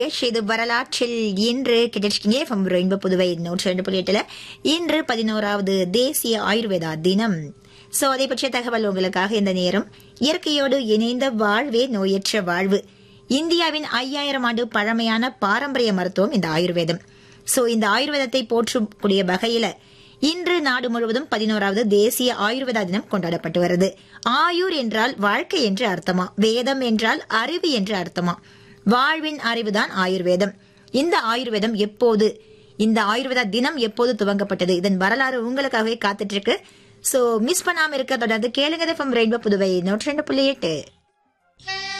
S, இது வரலாற்றில் இன்று கிடைச்சிருக்கீங்க எஃப்எம் ரெயின்போ புதுவை நூற்றி ரெண்டு புள்ளி எட்டுல இன்று பதினோராவது தேசிய ஆயுர்வேதா தினம் சோ அதை பற்றிய தகவல் உங்களுக்காக இந்த நேரம் இயற்கையோடு இணைந்த வாழ்வே நோயற்ற வாழ்வு இந்தியாவின் ஐயாயிரம் ஆண்டு பழமையான பாரம்பரிய மருத்துவம் இந்த ஆயுர்வேதம் சோ இந்த ஆயுர்வேதத்தை போற்றக்கூடிய வகையில இன்று நாடு முழுவதும் பதினோராவது தேசிய ஆயுர்வேதா தினம் கொண்டாடப்பட்டு வருது ஆயுர் என்றால் வாழ்க்கை என்று அர்த்தமா வேதம் என்றால் அறிவு என்று அர்த்தமா வாழ்வின் அறிவுதான் ஆயுர்வேதம் இந்த ஆயுர்வேதம் எப்போது இந்த ஆயுர்வேதா தினம் எப்போது துவங்கப்பட்டது இதன் வரலாறு உங்களுக்காகவே காத்துட்டு இருக்கு சோ மிஸ் பண்ணாம இருக்க தொடர்ந்து கேளுங்க ரெயின்போ புதுவை நூற்றி ரெண்டு புள்ளி எட்டு